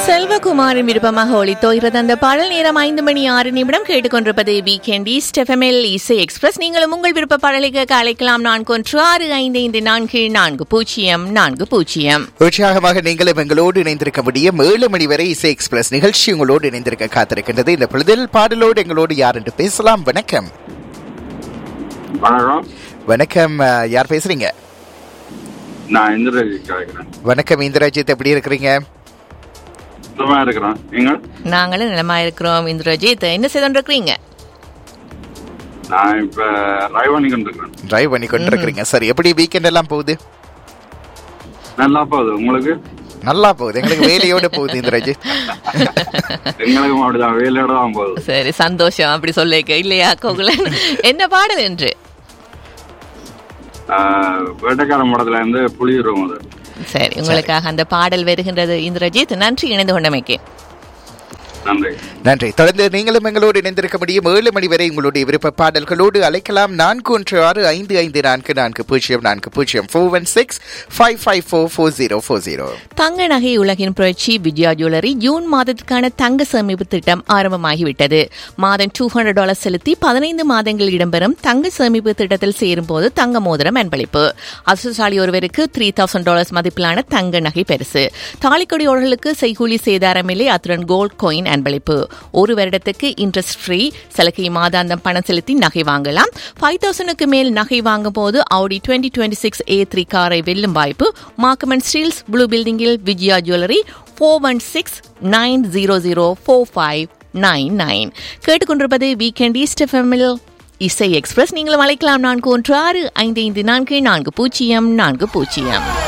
செல்வகுமாரின் விருப்பமாக ஒளித்தோகிறது அந்த பாடல் நேரம் ஐந்து மணி ஆறு நிமிடம் கேட்டுக்கொண்டிருப்பது வீக்கெண்ட் ஈஸ்ட் எஃப்எம்எல் இசை எக்ஸ்பிரஸ் நீங்களும் உங்கள் விருப்ப பாடலை கேட்க அழைக்கலாம் நான்கு ஒன்று ஆறு ஐந்து ஐந்து நான்கு நான்கு பூஜ்ஜியம் நான்கு பூஜ்ஜியம் உற்சாகமாக நீங்களும் எங்களோடு இணைந்திருக்க முடியும் ஏழு மணி வரை இசை எக்ஸ்பிரஸ் நிகழ்ச்சி உங்களோடு இணைந்திருக்க காத்திருக்கின்றது இந்த பொழுதில் பாடலோடு எங்களோடு யார் என்று பேசலாம் வணக்கம் வணக்கம் வணக்கம் அஹ், யார் பேசுறீங்க நான் இந்திரஜி கேட்கிறேன் வணக்கம் இந்திரஜித் எப்படி இருக்கிறீங்க சுத்தமா இருக்கிறேன் நீங்கள் நாங்களும் நிலமா இருக்கிறோம் இந்திரஜித் என்ன செய்து கொண்டிருக்கிறீங்க நான் இப்ப டிரைவ் பண்ணி கொண்டிருக்கிறேன் டிரைவ் பண்ணி கொண்டு இருக்கிறீங்க சரி எப்படி வீக்கெண்ட் எல்லாம் போகுது நல்லா போகுது உங்களுக்கு நல்லா போகுது எங்களுக்கு வேலையோட போகுது இந்திரஜித் எங்களுக்கும் அப்படிதான் வேலையோட தான் போகுது சரி சந்தோஷம் அப்படி சொல்லிக்க இல்லையா கோகுலன் என்ன பாடல் என்று ஆஹ், வேட்டைக்காரன் படத்துல இருந்து புளியுறோம் அது சரி உங்களுக்காக அந்த பாடல் வருகின்றது இந்திரஜித் நன்றி இணைந்து கொண்டமைக்கு நன்றி நன்றி தொடர்ந்து நீங்களும் எங்களோடு இணைந்திருக்க முடியும் ஏழு மணி வரை உங்களுடைய விருப்ப பாடல்களோடு அழைக்கலாம் நான்கு ஒன்று ஆறு ஐந்து ஐந்து நான்கு நான்கு பூஜ்ஜியம் நான்கு பூஜ்ஜியம் four one six five five four four zero four zero தங்க நகை உலகின் புரட்சி வித்யா ஜுவல்லரி ஜூன் மாதத்திற்கான தங்க சேமிப்பு திட்டம் ஆரம்பமாகிவிட்டது மாதம் டூ ஹண்ட்ரட் டாலர் செலுத்தி பதினைந்து மாதங்கள் இடம்பெறும் தங்க சேமிப்பு திட்டத்தில் சேரும்போது தங்க மோதிரம் அன்பளிப்பு அதிர்ஷ்டசாலி ஒருவருக்கு த்ரீ தௌசண்ட் டாலர்ஸ் மதிப்பிலான தங்க நகை பரிசு தாலிக்கொடியோர்களுக்கு செய்கூலி சேதாரமில்லை அத்துடன் கோல்ட் காயின் அன்பளிப்பு ஒரு வருடத்துக்கு இன்ட்ரெஸ்ட் ஃப்ரீ சலுகை மாதாந்தம் பணம் செலுத்தி நகை வாங்கலாம் ஃபைவ் தௌசண்ட்க்கு மேல் நகை வாங்கும் போது Audi twenty twenty six A three காரை வெல்லும் வாய்ப்பு மார்க்கமன் ஸ்டீல்ஸ் ப்ளூ பில்டிங்கில் Vijaya jewellery four one six nine zero zero four five nine nine கேட்டுக்கொண்டிருப்பது வீக்கெண்ட் ஈஸ்ட் எஃப்எம்மில் இசை எக்ஸ்பிரஸ் நீங்களும் அழைக்கலாம் நான்கு ஒன்று ஆறு ஐந்து ஐந்து நான்கு நான்கு பூஜ்ஜியம் நான்கு பூஜ்ஜியம்